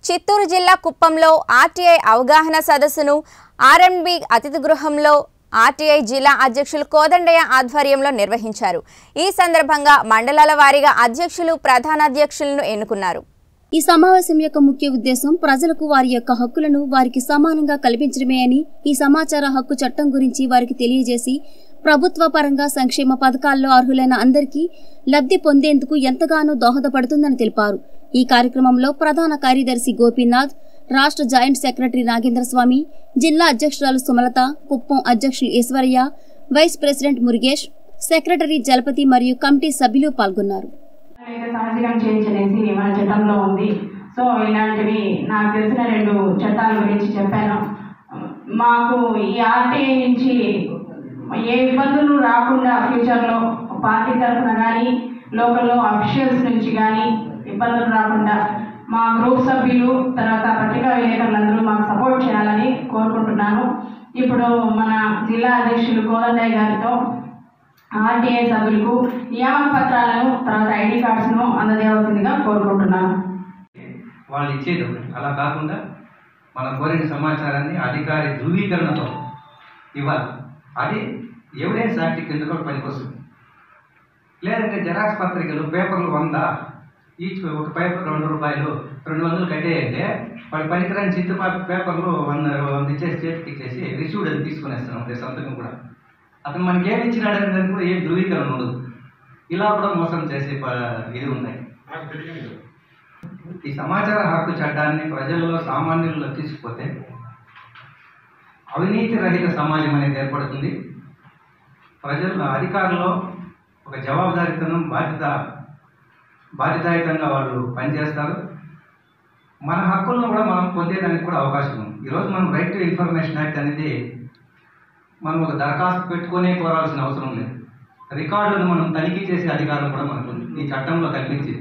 చిత్తూరు జిల్లా కుప్పంలో ఆర్టీఐ అవగాహన సదస్సును ఆర్ఎండ్బి అతిథి గృహంలో ఆర్టీఐ జిల్లా అధ్యక్షులు కోదండయ్య ఆధ్వర్యంలో నిర్వహించారు ఈ సందర్భంగా మండలాల వారీగా అధ్యక్షులు ప్రధానాధ్యక్షులను ఎన్నుకున్నారు ఈ సమావేశం యొక్క ముఖ్య ఉద్దేశం ప్రజలకు వారి యొక్క హక్కులను వారికి సమానంగా కల్పించడమే అని ఈ సమాచార హక్కు చట్టం గురించి వారికి తెలియజేసి ప్రభుత్వ పరంగా సంక్షేమ పథకాల్లో అర్హులైన అందరికీ లబ్ధి పొందేందుకు ఎంతగానో దోహదపడుతుందని తెలిపారు ఈ కార్యక్రమంలో ప్రధాన కార్యదర్శి గోపీనాథ్ రాష్ట్ర జాయింట్ సెక్రటరీ నాగేంద్ర స్వామి జిల్లా అధ్యక్షురాలు సుమలత కుప్పం అధ్యక్షులు Eswaraiah vice president Murugesh secretary Jalapathi మరియు కమిటీ సభ్యులు పాల్గొన్నారు అయితే సహజీవనం చేయించనేసి మన చట్టంలో ఉంది సో ఇలాంటివి నాకు తెలిసిన రెండు చట్టాల గురించి చెప్పాను మాకు ఈ ఆర్టీఐ నుంచి ఏ ఇబ్బందులు రాకుండా ఫ్యూచర్లో పార్టీ తరఫున కానీ లోకల్లో అఫీషియల్స్ నుంచి కానీ ఇబ్బందులు రాకుండా మా గ్రూప్ సభ్యులు తర్వాత పత్రికా విలేకరులందరూ మాకు సపోర్ట్ చేయాలని కోరుకుంటున్నాను ఇప్పుడు మన జిల్లా అధ్యక్షులు కోదండయ్య గారితో ఆర్టీఐ సభ్యులకు నియామక పత్రాలను తర్వాత ఐడి కార్డ్స్ను అందజేయవలసిందిగా కోరుకుంటున్నాను వాళ్ళు ఇచ్చేది ఒకటి అలా కాకుండా మనం కోరిన సమాచారాన్ని అధికారి ధృవీకరణతో ఇవ్వాలి అది ఎవిడెన్స్ యాక్ట్ కింద కూడా పనికొస్తుంది లేదంటే జెరాక్స్ పత్రికలు పేపర్లు వంద ఈచ్ ఒక పేపర్ రెండు రూపాయలు రెండు వందలు కట్టేయంటే వాడు పనికిరాని చిత్త పేపర్లు వంద వంద ఇచ్చేసి చేతికి ఇచ్చేసి రిసీవ్డ్ అని తీసుకునేస్తున్నాం అదే సంతకం కూడా అతను మనకి ఏమి ఇచ్చినాడు అనే దానికి కూడా ఏం ధృవీకరణ ఉండదు ఇలా కూడా మోసం చేసే ప- ఇది ఉన్నాయి ఈ సమాచార హక్కు చట్టాన్ని ప్రజల్లో సామాన్యుల్లో తీసుకుపోతే అవినీతి రహిత సమాజం అనేది ఏర్పడుతుంది ప్రజలు అధికారులు ఒక జవాబుదారీతనం బాధ్యత బాధ్యతాయుతంగా వాళ్ళు పనిచేస్తారు మన హక్కులను కూడా మనం పొందేదానికి కూడా అవకాశం ఉంది ఈరోజు మనం రైట్ టు ఇన్ఫర్మేషన్ యాక్ట్ అనేది మనం ఒక దరఖాస్తు పెట్టుకునే కోరాల్సిన అవసరం లేదు రికార్డులను మనం తనిఖీ చేసే అధికారం కూడా మనకు ఉంది ఈ చట్టంలో కల్పించింది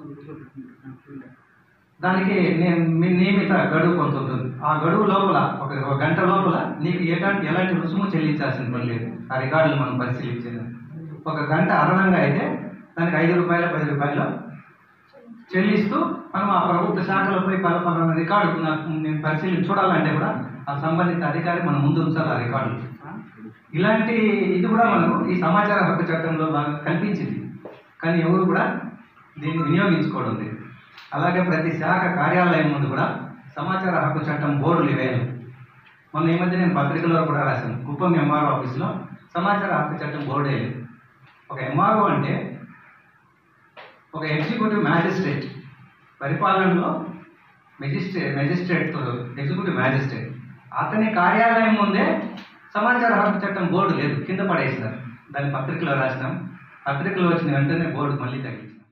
దానికి నేను మీ నియమిత గడువు కొంత ఉంటుంది ఆ గడువు లోపల ఒక ఒక గంట లోపల నీకు ఎలాంటి ఎలాంటి రుసుము చెల్లించాల్సిన పని లేదు ఆ రికార్డులు మనం పరిశీలించేది ఒక గంట అదనంగా అయితే దానికి ఐదు రూపాయలు పది రూపాయలు చెల్లిస్తూ మనం ఆ ప్రభుత్వ శాఖలో పోయి పల పలానా రికార్డు నాకు నేను పరిశీలించి చూడాలంటే కూడా ఆ సంబంధిత అధికారి మన ముందు ఉంచాలి ఆ రికార్డు ఇలాంటి ఇది కూడా మనకు ఈ సమాచార హక్కు చట్టంలో బాగా కల్పించింది కానీ ఎవరు కూడా దీన్ని వినియోగించుకోవడం లేదు అలాగే ప్రతి శాఖ కార్యాలయం ముందు కూడా సమాచార హక్కు చట్టం బోర్డులు ఇవేయాలి మొన్న ఈ మధ్య నేను పత్రికలో కూడా రాశాను కుప్పం ఎంఆర్ఓ ఆఫీస్లో సమాచార హక్కు చట్టం బోర్డు వేయలేదు ఒక ఎంఆర్ఓ అంటే ఒక ఎగ్జిక్యూటివ్ మ్యాజిస్ట్రేట్ పరిపాలనలో మెజిస్ట్రేట్ మెజిస్ట్రేట్ ఎగ్జిక్యూటివ్ మ్యాజిస్ట్రేట్ అతని కార్యాలయం ముందే సమాచార హక్కు చట్టం బోర్డు లేదు కింద పడేసినారు దాన్ని పత్రికలో రాసినాం పత్రికలో వచ్చిన వెంటనే బోర్డు మళ్ళీ తగ్గించాం